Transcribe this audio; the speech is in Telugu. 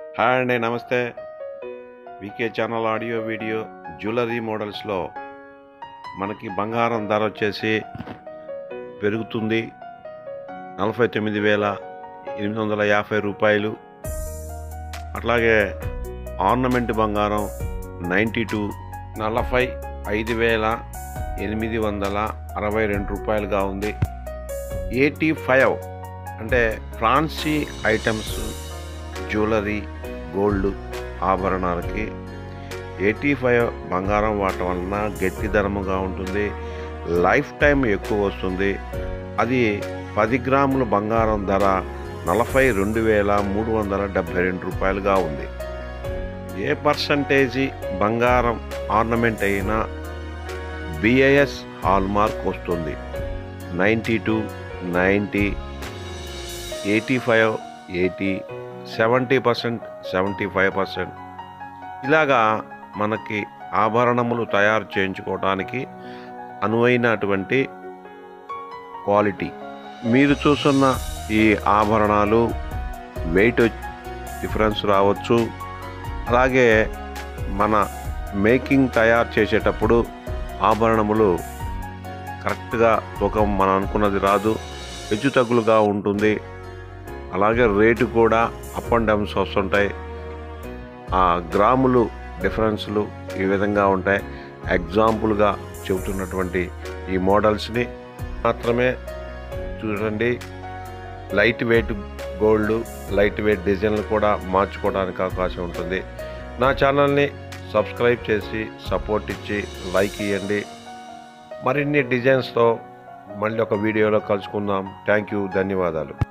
హాయ్ అండి నమస్తే VK channel audio video jewellery మోడల్స్లో మనకి బంగారం ధర వచ్చేసి పెరుగుతుంది నలభై తొమ్మిది వేల ఎనిమిది వందల యాభై రూపాయలు అట్లాగే ఆర్నమెంట్ బంగారం నైంటీ టూ నలభై ఐదు వేల ఎనిమిది వందల అరవై రెండు రూపాయలుగా ఉంది ఎయిటీ ఫైవ్ అంటే ఫ్రాన్సీ ఐటమ్స్ జ్యువెలరీ గోల్డ్ ఆభరణాలకి ఎయిటీ ఫైవ్ బంగారం వాడటం వలన గట్టి ధరముగా ఉంటుంది లైఫ్ టైం ఎక్కువ వస్తుంది అది పది గ్రాముల బంగారం ధర నలభై రెండు వేల మూడు వందల డెబ్భై రెండు రూపాయలుగా ఉంది ఏ పర్సంటేజీ బంగారం ఆర్నమెంట్ అయినా బిఐఎస్ హాల్మార్క్ వస్తుంది ninety two ninety eighty five eighty seventy percent seventy five percent ఇలాగా మనకి ఆభరణములు తయారు చేయించుకోవడానికి అనువైనటువంటి క్వాలిటీ మీరు చూస్తున్న ఈ ఆభరణాలు వెయిట్ డిఫరెన్స్ రావచ్చు అలాగే మన మేకింగ్ తయారు చేసేటప్పుడు ఆభరణములు కరెక్ట్గా తూకం మనం అనుకున్నది రాదు హెచ్చు తగ్గులుగా ఉంటుంది అలాగే రేటు కూడా అప్ అండ్ డౌన్స్ వస్తుంటాయి ఆ గ్రాములు డిఫరెన్స్లు ఈ విధంగా ఉంటాయి ఎగ్జాంపుల్గా చెబుతున్నటువంటి ఈ మోడల్స్ని మాత్రమే చూడండి light weight gold light weight డిజైన్లు కూడా మార్చుకోవడానికి అవకాశం ఉంటుంది నా ఛానల్ని సబ్స్క్రైబ్ చేసి సపోర్ట్ ఇచ్చి లైక్ ఇవ్వండి మరిన్ని డిజైన్స్తో మళ్ళీ ఒక వీడియోలో కలుసుకుందాం థ్యాంక్ యూ ధన్యవాదాలు